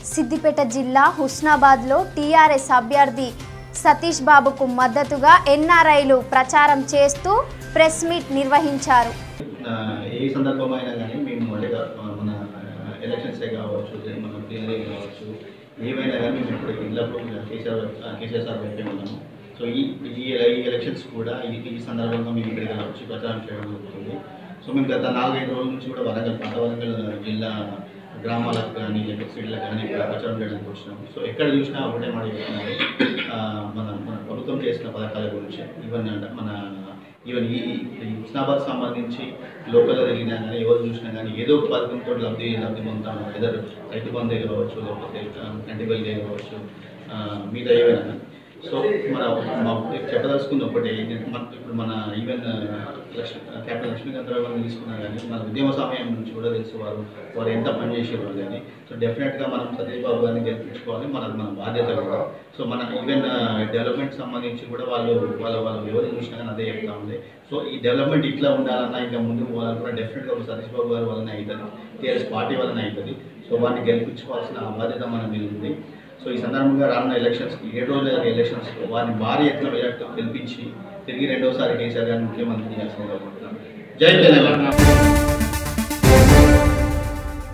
సిద్దిపేట జిల్లా హుస్నాబాద్లో టీఆర్ఎస్ అభ్యర్థి సతీష్ బాబుకు మద్దతుగా ఎన్ఆర్ఐలు ప్రచారం చేస్తూ ప్రెస్ మీట్ నిర్వహించారు ఆ, ఏ సందర్భమైనా కానీ మేము అంటే ఆ, మన ఎలక్షన్సే కావచ్చు మన ప్లీనరీ కావచ్చు ఏవైనా కానీ మేము ఇప్పుడు ఇళ్ళప్పుడు కేసీఆర్ ఆ, కేసీఆర్ సార్ వైపే ఉన్నాము సో ఈ ఈ ఈ ఎలక్షన్స్ కూడా ఈ ఈ సందర్భంగా మేము ఇక్కడికి వచ్చి ప్రచారం చేయడం జరుగుతుంది సో మేము గత నాలుగైదు రోజుల నుంచి కూడా వరంగల్ పాత వరంగల్ జిల్లా గ్రామాలకు కానీ లేకపోతే సిటీలకు కానీ ఇక్కడ ప్రచారం చేయడానికి వచ్చినాం సో ఎక్కడ చూసినా ఒకటే మాట చెప్తున్నారు ఆ, మన మన ప్రభుత్వం చేసిన పథకాల గురించి ఈవెన్ అంటే మన ఈవెన్ ఈ ఈ హుస్నాబాద్ సంబంధించి లోకల్లో తిరిగినా కానీ ఎవరు చూసినా కానీ ఏదో ఒక పథకంతో లబ్ధి లబ్ధి పొందుతాము ఎదర్ రైతు బంధే కావచ్చు లేకపోతే కంటి బయలుదే కావచ్చు ఆ, మిగతా ఏవైనా కానీ. సో మన మా చెప్పదలుచుకుంది ఒకటి మన ఇప్పుడు మన ఈవెన్ లక్ష్మి క్యాప్టెన్ లక్ష్మీకాంతరావు గారిని తీసుకున్నా కానీ మన ఉద్యమ సమయం నుంచి కూడా తెలుసు వారు వారు ఎంత పని చేసేవారు కానీ సో డెఫినెట్గా మనం సతీష్ బాబు గారిని గెలిపించుకోవాలి మన మన బాధ్యత కూడా సో మన ఈవెన్ డెవలప్మెంట్ సంబంధించి కూడా వాళ్ళు వాళ్ళ వాళ్ళు ఎవరు చూసినా కానీ అదే చెప్తా ఉంది సో ఈ డెవలప్మెంట్ ఇట్లా ఉండాలన్నా ఇంకా ముందుకు పోవాలన్నా డెఫినెట్గా ఒక సతీష్ బాబు గారి వలన అవుతుంది టీఆర్ఎస్ పార్టీ వలన అవుతుంది సో వారిని గెలిపించుకోవాల్సిన బాధ్యత మన మీద ఉంది సో ఈ సందర్భంగా రానున్న ఎలక్షన్స్ ఏడు రోజుల జరిగే ఎలక్షన్స్ వారిని భారీ ఎత్తున మెజార్టీతో గెలిపించి తిరిగి రెండోసారి కేసీఆర్ గారిని ముఖ్యమంత్రి చేయాల్సిందిగా కోరుతున్నాను జై తెలంగాణ